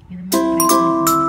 இது மாதிரி ட்ரை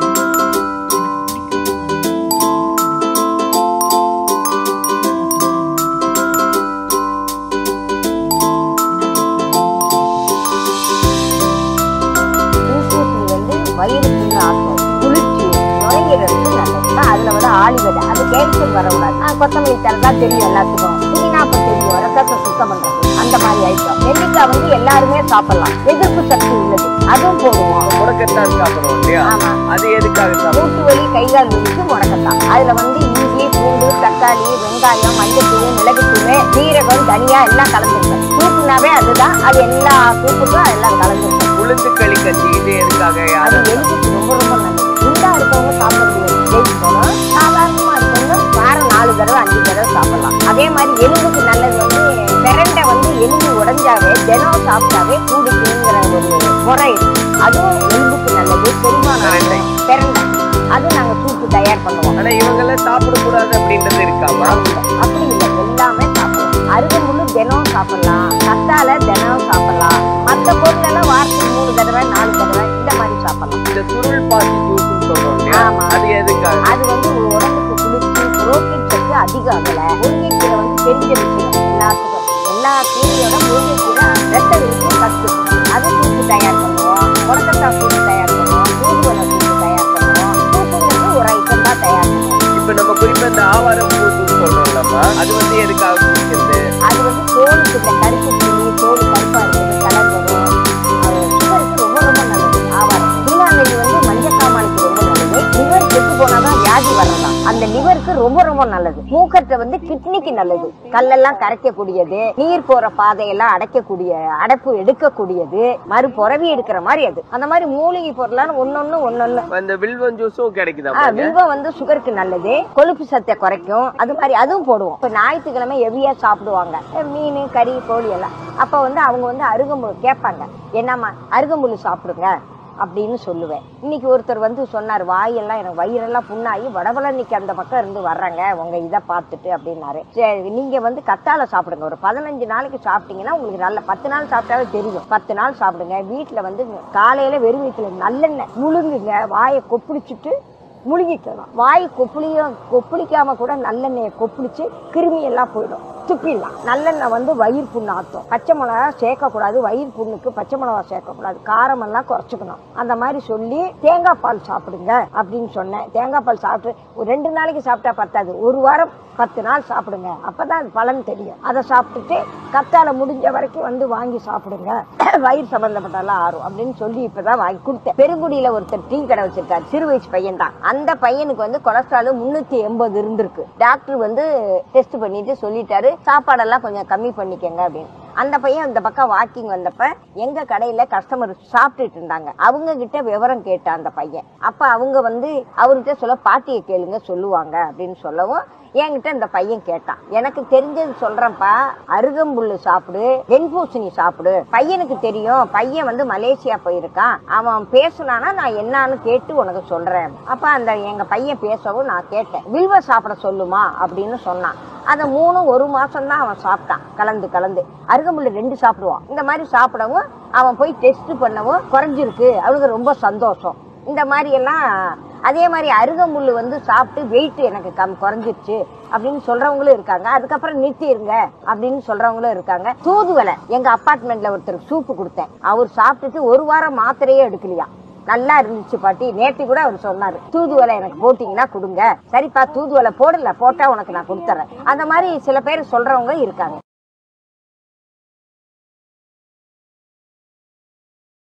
ஊசூசி வந்து வயிறு புண்ணு ஆக்கும் குளிர்ச்சி நுரையீரலுக்கு நல்லது அதுல விட ஆலிவடை அது கேன்சர் வரக்கூடாது ஆ, கொத்தமல்லி தலை தான் தெரியும் எல்லாத்துக்கும் புதினாப்ப தெரியும் ரத்தத்தை சுத்தம் பண்றது அந்த மாதிரி ஐட்டம் நெல்லிக்காய் வந்து எல்லாருமே சாப்பிடலாம் எதிர்ப்பு சக்தி உள்ளது அதுவும் போடுவோம் முடக்கத்தான் சாப்பிடுறோம் இல்லையா ஆமா அது எதுக்காக சாப்பிடுறோம் மூட்டு வலி கைகால் வலிக்கு முடக்கத்தான் அதுல வந்து இஞ்சி பூண்டு தக்காளி வெங்காயம் மஞ்சத்தூள் மிளகுத்தூள் சீரகம் தனியா எல்லாம் கலந்துருக்கும் சூப்புனாவே அதுதான் அது எல்லா சூப்புக்கும் எல்லாம் கலந்துருக்கும் உளுந்து களி கஞ்சி இது எதுக்காக அது யாரும் எலும்புக்கு ரொம்ப ரொம்ப நல்லது குண்டா இருக்கவங்க சாப்பிட முடியாது வெயிட் போகணும் சாதாரணமா இருக்கவங்க வாரம் நாலு தடவை அஞ்சு தடவை சாப்பிடலாம் அதே மாதிரி எலும்புக்கு நல்லது வந்து பிரண்டை வந்து எலும்பு உடைஞ்சாவே தினம் சாப்பிட்டாவே கூடிக்குங்கிற ஒரு முறை இருக்கு அதுவும் எலும்புக்கு நல்லது செரிமானம் பிரண்டை. பிரண்டை அது நாங்க சூப்பு தயார் பண்ணுவோம் ஆனா இவங்க எல்லாம் சாப்பிடக்கூடாது அப்படின்றது இருக்காமா அப்படி இல்லை எல்லாமே சாப்பிடலாம் அருகம்புல்லு தினம் சாப்பிடலாம் கத்தால தினம் சாப்பிடலாம் மற்ற பொருள் எல்லாம் வாரத்துக்கு மூணு தடவை நாலு தடவை இந்த மாதிரி சாப்பிடலாம் இந்த சுருள் பாசி ஜூஸ்னு சொல்றோம் இல்லையா ஆமா. அது எதுக்காக அது வந்து ஒரு உடம்புக்கு குளிர்ச்சி புரோட்டீன் சத்து அதிகம் அதுல முருங்கைக்கீரை வந்து தெரிஞ்ச விஷயம் எல்லாத்துக்கும் எல்லா கீரையோட முருங்கைக்கீரை ரத்த விருப்பம் சத்து அது சூப்பு தயார் பண்ணுவோம் முடக்கத்தான் சூப்பு தயார் பண்ணுவோம் தூதுவளை சூப்பு தயார் பண்ணுவோம் சூப்புங்கிறது ஒரு ஐட்டம் தான் தயார் பண்ணுவோம் இப்ப நம்ம குறிப்பா இந்த ஆவாரம் பூ ஜூஸ் சொல்றோம்லம்மா அது வந்து எதுக்காக குடிக்கிறது அது வந்து தோலுக்கு இந்த கருப்பு புளி தோல் கருப்பா இருக்குது கலர் வரும் அது சுகருக்கு ரொம்ப ரொம்ப நல்லது ஆவாரம் சீனாநெல்லி வந்து மஞ்சக்காமாலுக்கு ரொம்ப நல்லது லிவர் கெட்டு போனாதான் வியாதி வரலாம் அந்த லிவருக்கு ரொம்ப ரொம்ப நல்லது மூக்கற்றை வந்து கிட்னிக்கு நல்லது கல்லெல்லாம் கரைக்கக்கூடியது நீர் போற பாதையெல்லாம் அடைக்கக்கூடிய அடைப்பு எடுக்கக்கூடியது மறு புறவி எடுக்கிற மாதிரி அது அந்த மாதிரி மூலிகை பொருளான ஒன்னொன்னு ஒன்னொன்னு இந்த வில்வம் ஜூஸும் கிடைக்குதா ஆ, வில்வம் வந்து சுகருக்கு நல்லது கொழுப்பு சத்தை குறைக்கும் அது மாதிரி அதுவும் போடுவோம் இப்ப ஞாயிற்றுக்கிழமை ஹெவியா சாப்பிடுவாங்க அஹ் மீன் கறி கோழி எல்லாம் அப்ப வந்து அவங்க வந்து அருகம்புல் கேட்பாங்க என்னம்மா அருகம்புல் சாப்பிடுங்க அப்படின்னு சொல்லுவேன் இன்னைக்கு ஒருத்தர் வந்து சொன்னார் வாயெல்லாம் எனக்கு வயிறெல்லாம் புண்ணாகி வடபழனிக்கு அந்த பக்கம் இருந்து வர்றாங்க உங்க இதை பார்த்துட்டு அப்படின்னாரு சரி நீங்க வந்து கத்தாழை சாப்பிடுங்க ஒரு பதினஞ்சு நாளைக்கு சாப்பிட்டீங்கன்னா உங்களுக்கு நல்ல பத்து நாள் சாப்பிட்டாவே தெரியும் பத்து நாள் சாப்பிடுங்க வீட்டுல வந்து காலையில வெறும் வீட்டுல நல்லெண்ணெய் முழுங்குங்க வாயை கொப்பிடிச்சிட்டு முழுங்கிக்கலாம் வாய் கொப்புளியும் கொப்புளிக்காம கூட நல்லெண்ணெயை கொப்புளிச்சு கிருமி எல்லாம் போயிடும் துப்பிடலாம் நல்லெண்ணெய் வந்து வயிறு புண்ணு ஆத்தும் பச்சை மிளகா சேர்க்கக்கூடாது வயிறு புண்ணுக்கு பச்சை மிளகா சேர்க்கக்கூடாது காரமெல்லாம் குறைச்சிக்கணும் அந்த மாதிரி சொல்லி தேங்காய் பால் சாப்பிடுங்க அப்படின்னு சொன்னேன் தேங்காய் பால் சாப்பிட்டு ஒரு ரெண்டு நாளைக்கு சாப்பிட்டா பத்தாது ஒரு வாரம் பத்து நாள் சாப்பிடுங்க அப்பதான் அது பலன் தெரியும் அதை சாப்பிட்டுட்டு கத்தால முடிஞ்ச வரைக்கும் வந்து வாங்கி சாப்பிடுங்க வயிறு சம்பந்தப்பட்டெல்லாம் ஆறும் அப்படின்னு சொல்லி இப்பதான் வாங்கி கொடுத்தேன் பெருங்குடியில ஒருத்தர் டீ கடை வச்சிருக்காரு சிறு வயசு பையன் தான் அந்த பையனுக்கு வந்து கொலஸ்ட்ரால் முன்னூத்தி எண்பது இருந்திருக்கு டாக்டர் வந்து டெஸ்ட் பண்ணிட்டு சொல்லிட்டாரு சாப்பாடெல்லாம் கொஞ்சம் கம்மி பண்ணிக்கங்க அப்படின்னு அந்த பையன் இந்த பக்கம் வாக்கிங் வந்தப்ப எங்க கடையில கஸ்டமர் சாப்பிட்டுட்டு இருந்தாங்க அவங்க கிட்ட விவரம் கேட்டான் அந்த பையன் அப்ப அவங்க வந்து அவர்கிட்ட சொல்ல பாட்டியை கேளுங்க சொல்லுவாங்க அப்படின்னு சொல்லவும் என்கிட்ட இந்த பையன் கேட்டான் எனக்கு தெரிஞ்சது சொல்றேன்ப்பா அருகம்புல்லு சாப்பிடு வெண்பூசணி சாப்பிடு பையனுக்கு தெரியும் பையன் வந்து மலேசியா போயிருக்கான் அவன் பேசுனானா நான் என்னன்னு கேட்டு உனக்கு சொல்றேன் அப்ப அந்த எங்க பையன் பேசவும் நான் கேட்டேன் வில்வ சாப்பிட சொல்லுமா அப்படின்னு சொன்னான் அதை மூணு ஒரு மாசம் தான் அவன் சாப்பிட்டான் கலந்து கலந்து அருகம்புல்லு ரெண்டு சாப்பிடுவான் இந்த மாதிரி சாப்பிடவும் அவன் போய் டெஸ்ட் பண்ணவும் குறைஞ்சிருக்கு அவனுக்கு ரொம்ப சந்தோஷம் இந்த மாதிரி எல்லாம் அதே மாதிரி அருகம்புல்லு வந்து சாப்பிட்டு வெயிட் எனக்கு கம் குறைஞ்சிருச்சு அப்படின்னு சொல்றவங்களும் இருக்காங்க அதுக்கப்புறம் நிறுத்திடுங்க அப்படின்னு சொல்றவங்களும் இருக்காங்க தூதுவளை எங்க அப்பார்ட்மெண்ட்ல ஒருத்தருக்கு சூப்பு கொடுத்தேன் அவர் சாப்பிட்டுட்டு ஒரு வாரம் மாத்திரையே எடுக்கலையா நல்லா இருந்துச்சு பாட்டி நேத்து கூட அவர் சொன்னாரு தூதுவளை எனக்கு போட்டீங்கன்னா கொடுங்க சரிப்பா தூதுவளை போடல போட்டா உனக்கு நான் கொடுத்துறேன் அந்த மாதிரி சில பேர் சொல்றவங்க இருக்காங்க